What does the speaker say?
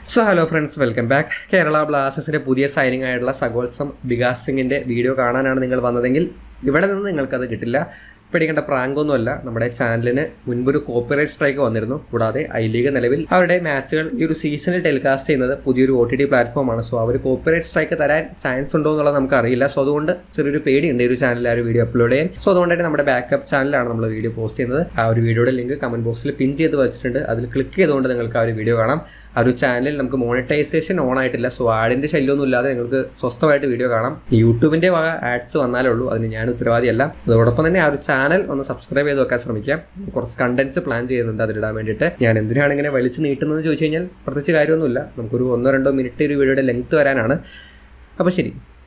so hello friends welcome back Kerala ബ്ലാസ്റ്റേഴ്സിന്റെ പുതിയ signing ആയിട്ടുള്ള സഗോത്സം വികാസ് സിംഗിന്റെ വീഡിയോ കാണാനാണ് നിങ്ങൾ വന്നതെങ്കിൽ ഇവിടെ നിന്ന് നിങ്ങൾക്കത് കിട്ടില്ല പേടിക്കേണ്ട പ്രാങ്കൊന്നുമല്ല നമ്മുടെ ചാനലിന് മുൻപൊരു കോപ്പിറൈറ്റ് സ്ട്രൈക്ക് വന്നിരുന്നു കൂടാതെ ഐ ലീഗ് നിലവിൽ അവരുടെ മാച്ചുകൾ ഈ ഒരു സീസണിൽ ടെലികാസ്റ്റ് ചെയ്യുന്നത് പുതിയൊരു ഒ ടി ടി പ്ലാറ്റ്ഫോമാണ് സോ അവർ കോപ്പിറൈറ്റ് സ്ട്രൈക്ക് തരാൻ ചാൻസ് ഉണ്ടോ എന്നുള്ളത് നമുക്ക് അറിയില്ല സോ അതുകൊണ്ട് ചെറിയൊരു പേടിയുണ്ട് ഈ ഒരു ചാനലിൽ ആ ഒരു വീഡിയോ അപ്ലോഡ് ചെയ്യാൻ സോ അതുകൊണ്ടായിട്ട് നമ്മുടെ ബാക്കപ്പ് ചാനലാണ് നമ്മൾ വീഡിയോ പോസ്റ്റ് ചെയ്യുന്നത് ആ ഒരു വീഡിയോയുടെ ലിങ്ക് കമന്റ് ബോക്സിൽ പിൻ ചെയ്ത് വെച്ചിട്ടുണ്ട് അതിൽ ക്ലിക്ക് ചെയ്തുകൊണ്ട് നിങ്ങൾക്ക് ആ ഒരു വീഡിയോ കാണാം ആ ഒരു ചാനലിൽ നമുക്ക് മോണിറ്റൈസേഷൻ ഓൺ ആയിട്ടില്ല സോ ആഡിന്റെ ശല്യമൊന്നും ഇല്ലാതെ നിങ്ങൾക്ക് സ്വസ്ഥമായിട്ട് വീഡിയോ കാണാം യൂട്യൂബിന്റെ വക ആഡ്സ് വന്നാലേ ഉള്ളൂ അതിന് ഞാൻ ഉത്തരവാദിയല്ല അതോടൊപ്പം തന്നെ ആ ഒരു ചാനൽ ഒന്ന് സബ്സ്ക്രൈബ് ചെയ്ത് വെക്കാൻ ശ്രമിക്കാം കുറച്ച് കണ്ടന്റ്സ് പ്ലാൻ ചെയ്യുന്നുണ്ട് അതിലിടാൻ വേണ്ടിയിട്ട് ഞാൻ എന്തിനാണ് ഇങ്ങനെ വലിച്ചു നീട്ടുന്നത് ചോദിച്ചു കഴിഞ്ഞാൽ പ്രത്യേകിച്ച് കാര്യമൊന്നുമില്ല നമുക്കൊരു ഒന്നോ രണ്ടോ മിനിറ്റ് ഒരു വീഡിയോയുടെ ലെങ്ത് വരാനാണ് അപ്പോൾ ശരി